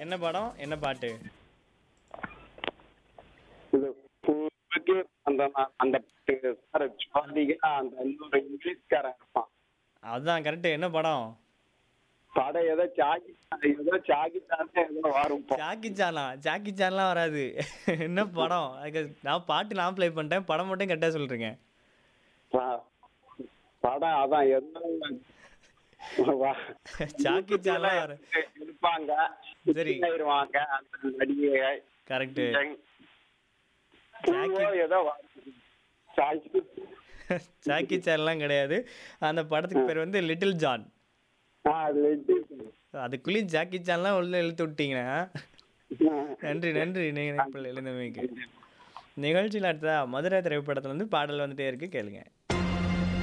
என்ன படம் என்ன பாட்டு இது பூவுக்கு அந்த அந்த சார் ஜாலியா அந்த இன்னொரு இங்கிலீஷ்காரன் இருப்பான் அதுதான் கரெக்ட் என்ன படம் படம் ஏதோ சாகி ஏதோ சாகிட்டானே ஏதோ வரும் பா. ஜாக்கி சானா ஜாக்கி சான்லாம் வராது என்ன படம் அதுக்கு நான் பாட்டு நான் ப்ளே பண்ணிட்டேன் படம் மட்டும் கரெக்டாக சொல்றீங்க பா- படம் அதான் ஏதோ வா- ஜாக்கி சான்லாம் வர இருப்பாங்க சரி. ஆயிருவாங்க அந்த நடிகை கரெக்ட் பூவோ ஏதோ வரும். சாகி ஜாக்கி சான்லாம் கிடையாது அந்த படத்துக்கு பேர் வந்து லிட்டில் ஜான் ஆ, லெட்டி. அதுக்குள்ளேயும் ஜாக்கி சான்லாம் உள்ள இழுத்து விட்டீங்கன்னா நன்றி நன்றி நீங்கள் எழுந்தமைக்கு நிகழ்ச்சியில் அடுத்ததா மதுரை திரைப்படத்துல இருந்து பாடல் வந்துட்டே இருக்கு கேளுங்க